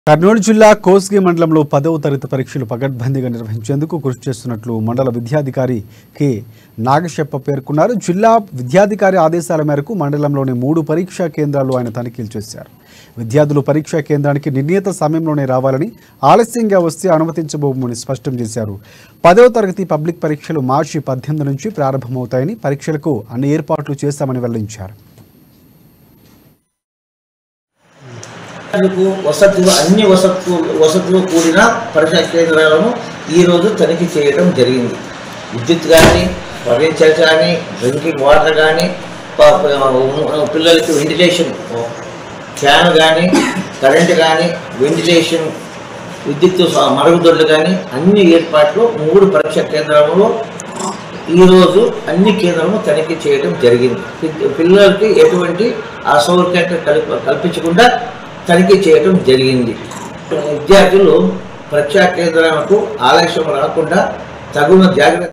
కర్నూలు జిల్లా కోస్గి మండలంలో పదవ తరగతి పరీక్షలు పగడ్బందీగా నిర్వహించేందుకు కృషి చేస్తున్నట్లు మండల విద్యాధికారి కె నాగశెప్ప పేర్కొన్నారు జిల్లా విద్యాధికారి ఆదేశాల మేరకు మండలంలోని మూడు పరీక్షా కేంద్రాల్లో ఆయన తనిఖీలు చేశారు విద్యార్థులు పరీక్షా కేంద్రానికి నిర్ణీత సమయంలోనే రావాలని ఆలస్యంగా వస్తే అనుమతించబోమని స్పష్టం చేశారు పదవ తరగతి పబ్లిక్ పరీక్షలు మార్చి పద్దెనిమిది నుంచి ప్రారంభమవుతాయని పరీక్షలకు అన్ని ఏర్పాట్లు చేశామని వెల్లడించారు విద్యార్థులకు వసతులు అన్ని వసతు వసతులు కూడిన పరీక్షా కేంద్రాలను ఈరోజు తనిఖీ చేయడం జరిగింది విద్యుత్ కానీ ఫర్నిచర్ కానీ డ్రింకింగ్ వాటర్ కానీ ప- ప- పిల్లలకి వెంటిలేషన్ ఫ్యాన్ కానీ కరెంట్ కానీ వెంటిలేషన్ విద్యుత్ స- మరుగుదొడ్లు కానీ అన్ని ఏర్పాట్లు మూడు పరీక్షా కేంద్రాలలో ఈరోజు అన్ని కేంద్రాలను తనిఖీ చేయడం జరిగింది పిల్ల- పిల్లలకి ఎటువంటి అసౌకర్యం కల్ప కల్పించకుండా తనిఖీ చేయడం జరిగింది విద్యార్థులు పరీక్షా కేంద్రాలకు ఆలస్యం రాకుండా తగున జాగ్రత్త